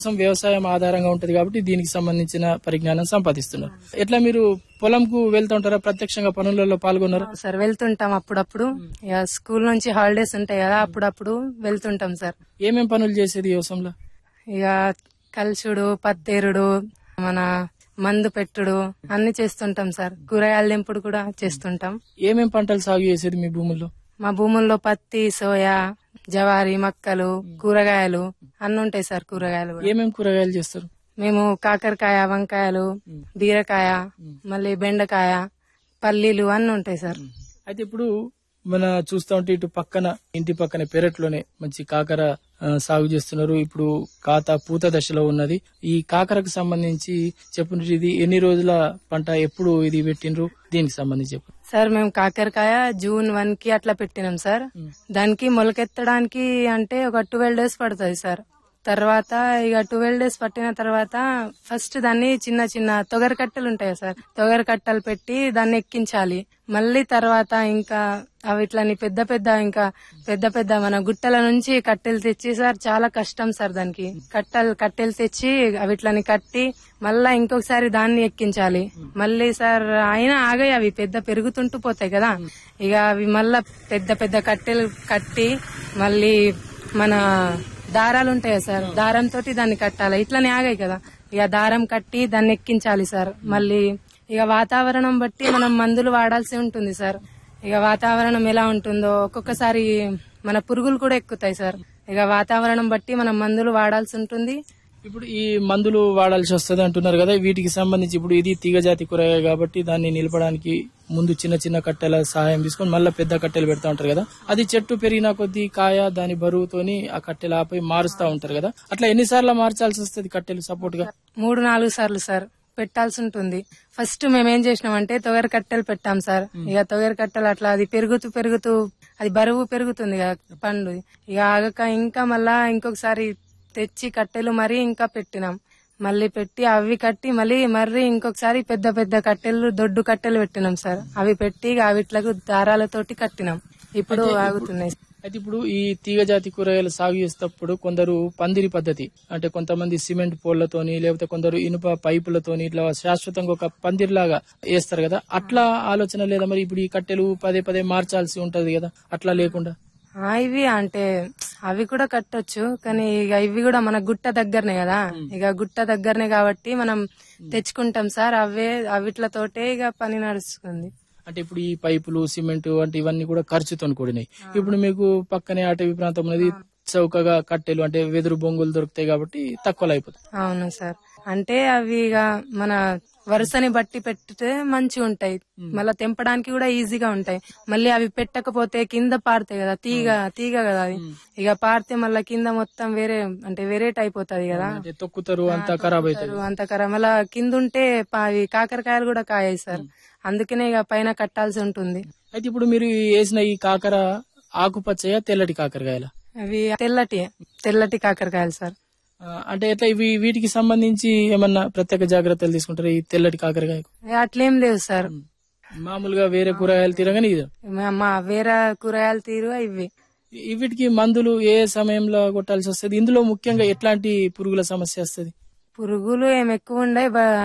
కోసం వ్యవసాయం ఆధారంగా ఉంటది కాబట్టి దీనికి సంబంధించిన పరిజ్ఞానం సంపాదిస్తున్నారు ఎట్లా మీరు పొలంకు వెళ్తూ ఉంటారా ప్రత్యక్షంగా పనులలో పాల్గొన్నారా సార్ వెళ్తుంటాం అప్పుడప్పుడు ఇక స్కూల్ నుంచి హాలిడేస్ ఉంటాయి కదా అప్పుడప్పుడు వెళ్తుంటాం సార్ ఏమేం పనులు చేసేది వ్యవసాయంలో ఇక కలుసుడు పత్తేరుడు మన మందు పెట్టుడు అన్ని చేస్తుంటాం సార్ కూరగాయల దింపుడు కూడా చేస్తుంటాం ఏమేం పంటలు సాగు చేసేది మీ భూముల్లో మా భూముల్లో పత్తి సోయా జవారి మక్కలు కూరగాయలు అన్ని ఉంటాయి సార్ కూరగాయలు కూడా ఏమేం కూరగాయలు చేస్తారు మేము కాకరకాయ వంకాయలు బీరకాయ మళ్ళీ బెండకాయ పల్లీలు అన్ని ఉంటాయి సార్ అయితే ఇప్పుడు మన చూస్తా ఉంటే ఇటు పక్కన ఇంటి పక్కన పెరట్లోనే మంచి కాకర ఆ, సాగు చేస్తున్నారు ఇప్పుడు కాత పూత దశలో ఉన్నది ఈ కాకరకు సంబంధించి చెప్పండి ఇది ఎన్ని రోజుల పంట ఎప్పుడు ఇది పెట్టినరు దీనికి సంబంధించి చెప్పండి సార్ మేము కాకరకాయ జూన్ వన్ కి అట్లా పెట్టినాం సార్ దానికి మొలకెత్తడానికి అంటే ఒక ట్వెల్వ్ డేస్ పడుతుంది సార్ తర్వాత ఇక ట్వెల్వ్ డేస్ పట్టిన తర్వాత ఫస్ట్ దాన్ని చిన్న చిన్న తొగర కట్టెలు ఉంటాయి సార్ తొగర కట్టెలు పెట్టి దాన్ని ఎక్కించాలి మళ్ళీ తర్వాత ఇంకా అవి ఇట్లని పెద్ద పెద్ద ఇంకా పెద్ద పెద్ద మన గుట్టల నుంచి కట్టెలు తెచ్చి సార్ చాలా కష్టం సార్ దానికి కట్టెలు కట్టెలు తెచ్చి అవి ఇట్లని కట్టి మళ్ళా ఇంకొకసారి దాన్ని ఎక్కించాలి మళ్ళీ సార్ అయినా ఆగాయి అవి పెద్ద పెరుగుతుంటూ పోతాయి కదా ఇక అవి మళ్ళా పెద్ద పెద్ద కట్టెలు కట్టి మళ్ళీ మన దారాలు ఉంటాయి కదా సార్ దారంతో దాన్ని కట్టాలి ఇట్లనే ఆగాయి కదా ఇక దారం కట్టి దాన్ని ఎక్కించాలి సార్ మళ్ళీ ఇక వాతావరణం బట్టి మనం మందులు వాడాల్సి ఉంటుంది సార్ ఇక వాతావరణం ఎలా ఉంటుందో ఒక్కొక్కసారి మన పురుగులు కూడా ఎక్కుతాయి సార్ ఇక వాతావరణం బట్టి మనం మందులు వాడాల్సి ఉంటుంది ఇప్పుడు ఈ మందులు వాడాల్సి వస్తుంది అంటున్నారు కదా వీటికి సంబంధించి ఇప్పుడు ఇది తీగజాతి కూరగాయ కాబట్టి దాన్ని నిలపడానికి ముందు చిన్న చిన్న కట్టెల సహాయం తీసుకొని మళ్ళీ పెద్ద కట్టెలు పెడతా ఉంటారు కదా అది చెట్టు పెరిగిన కొద్దీ కాయ దాని బరువుతోని ఆ కట్టెలు ఆపై మారుస్తా ఉంటారు కదా అట్లా ఎన్నిసార్లు మార్చాల్సి వస్తుంది కట్టెలు సపోర్ట్ గా మూడు నాలుగు సార్లు సార్ పెట్టాల్సి ఉంటుంది ఫస్ట్ మేము ఏం చేసినామంటే తొగరి కట్టెలు పెట్టాం సార్ ఇక తొగరి కట్టెలు అట్లా అది పెరుగుతూ పెరుగుతూ అది బరువు పెరుగుతుంది కదా పండు ఇక ఆగక ఇంకా మళ్ళా ఇంకొకసారి తెచ్చి కట్టెలు మరీ ఇంకా పెట్టినాం మళ్ళీ పెట్టి అవి కట్టి మళ్ళీ మర్రి ఇంకొకసారి పెద్ద పెద్ద కట్టెలు దొడ్డు కట్టెలు పెట్టినాం సార్ అవి పెట్టి ఇక అవిట్లకు దారాలతోటి కట్టినాం ఇప్పుడు ఆగుతున్నాయి అయితే ఇప్పుడు ఈ తీగజాతి కూరగాయలు సాగు చేసేటప్పుడు కొందరు పందిరి పద్ధతి అంటే కొంతమంది సిమెంట్ పోళ్లతోని లేకపోతే కొందరు ఇనుప పైపులతోని ఇట్లా శాశ్వతంగా ఒక పందిరిలాగా వేస్తారు కదా అట్లా ఆలోచన లేదా మరి ఇప్పుడు ఈ కట్టెలు పదే పదే మార్చాల్సి ఉంటది కదా అట్లా లేకుండా ఆ, ఇవి అంటే అవి కూడా కట్టొచ్చు కానీ ఇక ఇవి కూడా మన గుట్ట దగ్గరనే కదా ఇక గుట్ట దగ్గరనే కాబట్టి మనం తెచ్చుకుంటాం సార్ అవే అవిట్లతోటే ఇక పని నడుస్తుంది అంటే ఇప్పుడు ఈ పైపులు సిమెంట్ అంటే ఇవన్నీ కూడా ఖర్చుతో కూడినాయి ఇప్పుడు మీకు పక్కనే అటవీ ప్రాంతం అనేది చౌకగా కట్టెలు అంటే వెదురు బొంగులు దొరుకుతాయి కాబట్టి తక్కువలో అయిపోతాయి అవును సార్ అంటే అవి ఇక మన వరుసని బట్టి పెట్టితే మంచిగా ఉంటాయి మళ్ళీ తెంపడానికి కూడా ఈజీగా ఉంటాయి మళ్ళీ అవి పెట్టకపోతే కింద పారుతాయి కదా తీగ తీగ కదా అది ఇక పారితే మళ్ళీ కింద మొత్తం వేరే అంటే వేరేట్ అయిపోతుంది కదా అంటే తొక్కుతారు అంతా ఖరాబ్ అవుతుంది అంత కర మళ్ళా కింద ఉంటే పా- అవి కాకరకాయలు కూడా కాయాయి సార్ అందుకనే ఇక పైన కట్టాల్సి ఉంటుంది అయితే ఇప్పుడు మీరు వేసిన ఈ కాకర ఆకుపచ్చయ తెల్లటి కాకరకాయల అవి తెల్లటి తెల్లటి కాకరకాయలు సార్ ఆ, అంటే ఎట్లా ఇవి వీటికి సంబంధించి ఏమన్నా ప్రత్యేక జాగ్రత్తలు తీసుకుంటారు ఈ తెల్లటి కాకరకాయ ఏ, అట్లేం లేవు సార్ మామూలుగా వేరే కూరగాయలు తీరగానే ఇది మా- మా వేరే కూరగాయలు తీరు ఇవి ఈ వీటికి మందులు ఏ సమయంలో కొట్టాల్సి వస్తుంది ఇందులో ముఖ్యంగా ఎట్లాంటి పురుగుల సమస్య వస్తుంది పురుగులు ఏం ఎక్కువ ఉండే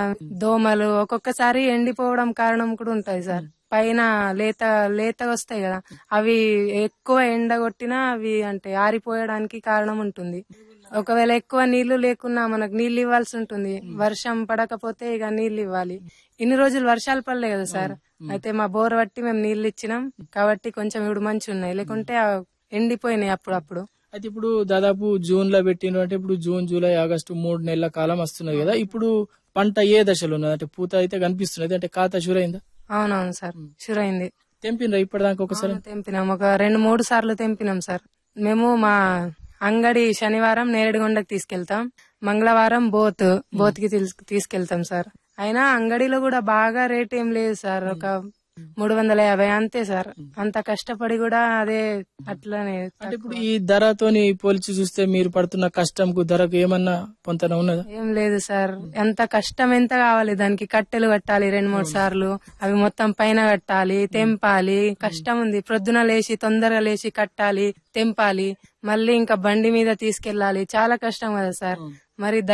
దోమలు ఒక్కొక్కసారి ఎండిపోవడం కారణం కూడా ఉంటాయి సార్ పైన లేత లేత వస్తాయి కదా అవి ఎక్కువ ఎండ కొట్టినా అవి అంటే ఆరిపోయడానికి కారణం ఉంటుంది ఒకవేళ ఎక్కువ నీళ్లు లేకున్నా మనకు నీళ్లు ఇవ్వాల్సి ఉంటుంది వర్షం పడకపోతే ఇక నీళ్లు ఇవ్వాలి ఇన్ని రోజులు వర్షాలు పడలే కదా సార్ అయితే మా బోర్ బట్టి మేము నీళ్లు ఇచ్చినాం కాబట్టి కొంచెం ఇప్పుడు మంచి ఉన్నాయి లేకుంటే ఆ ఎండిపోయినాయి అప్పుడప్పుడు అయితే ఇప్పుడు దాదాపు జూన్ లో పెట్టిన అంటే ఇప్పుడు జూన్ జూలై ఆగస్టు మూడు నెలల కాలం వస్తున్నది కదా ఇప్పుడు పంట ఏ దశలో ఉన్నది అంటే పూత అయితే కనిపిస్తున్నది అంటే ఖాతా షూరైందా అవునవును సార్ షూర్ అయింది తెంపినరా ఇప్పటిదాకా ఒకసారి అవును, తెంపినాం ఒక రెండు మూడు సార్లు తెంపినాం సార్ మేము మా అంగడి శనివారం నేరేడుగొండకి తీసుకెళ్తాం మంగళవారం బోత్ బోత్ కి తీసుకెళ్తాం సార్ అయినా అంగడిలో కూడా బాగా రేట్ ఏం లేదు సార్ ఒక మూడు వందల యాభై అంతే సార్ అంత కష్టపడి కూడా అదే అట్లనే అంటే ఇప్పుడు ఈ ధరతోని పోల్చి చూస్తే మీరు పడుతున్న కష్టంకు ధరకు ఏమన్నా పొంతన ఉన్నదా ఏం లేదు సార్ ఎంత కష్టం ఎంత కావాలి దానికి కట్టెలు కట్టాలి రెండు మూడు సార్లు అవి మొత్తం పైన కట్టాలి తెంపాలి కష్టం ఉంది ప్రొద్దున లేచి తొందరగా లేచి కట్టాలి తెంపాలి మళ్ళీ ఇంకా బండి మీద తీసుకెళ్లాలి చాలా కష్టం కదా సార్ మరి